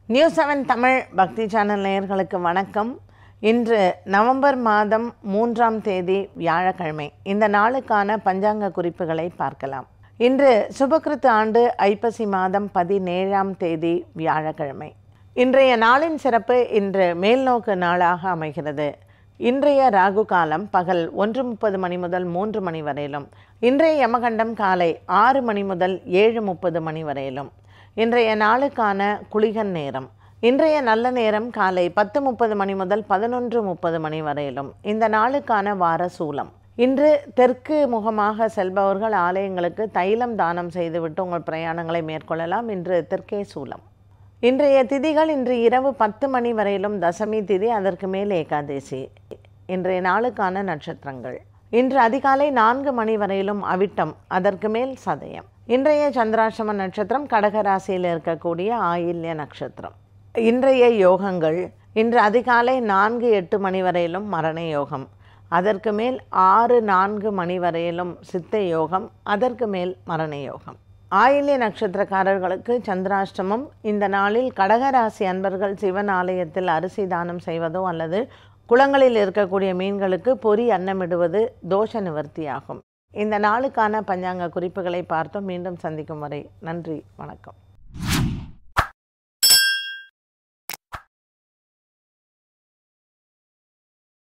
news seven Tamil பக்தி channel நேயர்களுக்கு வணக்கம் இன்று நவம்பர் மாதம் மூன்றாம் தேதி வியாழக்கிழமை இந்த நாளுக்கான பஞ்சாங்க குறிப்புகளை பார்க்கலாம் இன்று சுபகிருத்து ஆண்டு ஐப்பசி மாதம் பதினேழாம் தேதி வியாழக்கிழமை இன்றைய நாளின் சிறப்பு இன்று மேல்நோக்கு நாளாக அமைகிறது இன்றைய ராகு காலம் பகல் ஒன்று முப்பது மணி முதல் மூன்று மணி வரையிலும் இன்றைய யமகண்டம் காலை ஆறு மணி முதல் ஏழு முப்பது மணி வரையிலும் இன்றைய நாளுக்கான குளிகன் நேரம் இன்றைய நல்ல நேரம் காலை பத்து முப்பது மணி முதல் பதினொன்று முப்பது மணி வரையிலும் இந்த நாளுக்கான வார சூலம் இன்று தெற்கு முகமாக செல்பவர்கள் ஆலயங்களுக்கு தைலம் தானம் செய்துவிட்டு உங்கள் பிரயாணங்களை மேற்கொள்ளலாம் இன்று தெற்கே சூலம் இன்றைய திதிகள் இன்று இரவு பத்து மணி வரையிலும் தசமி திதி அதற்கு மேல் ஏகாதேசி இன்றைய நாளுக்கான நட்சத்திரங்கள் இன்று அதிகாலை நான்கு மணி வரையிலும் அவிட்டம் அதற்கு மேல் சதயம் இன்றைய சந்திராசிரம நட்சத்திரம் கடகராசியில் இருக்கக்கூடிய ஆயில்ய நட்சத்திரம் இன்றைய யோகங்கள் இன்று அதிகாலை நான்கு எட்டு மணி வரையிலும் மரண யோகம் அதற்கு மேல் ஆறு நான்கு மணி வரையிலும் சித்த யோகம் அதற்கு மேல் மரண யோகம் ஆயில்ய நட்சத்திரக்காரர்களுக்கு சந்திராஷ்டமம் இந்த நாளில் கடகராசி அன்பர்கள் சிவன் ஆலயத்தில் அரிசி தானம் செய்வதோ அல்லது குளங்களில் இருக்கக்கூடிய மீன்களுக்கு பொறி அன்னமிடுவது தோஷ நிவர்த்தியாகும் இந்த நாளுக்கான பஞ்சாங்க குறிப்புகளை பார்த்தோம் மீண்டும் சந்திக்கும் வரை நன்றி வணக்கம்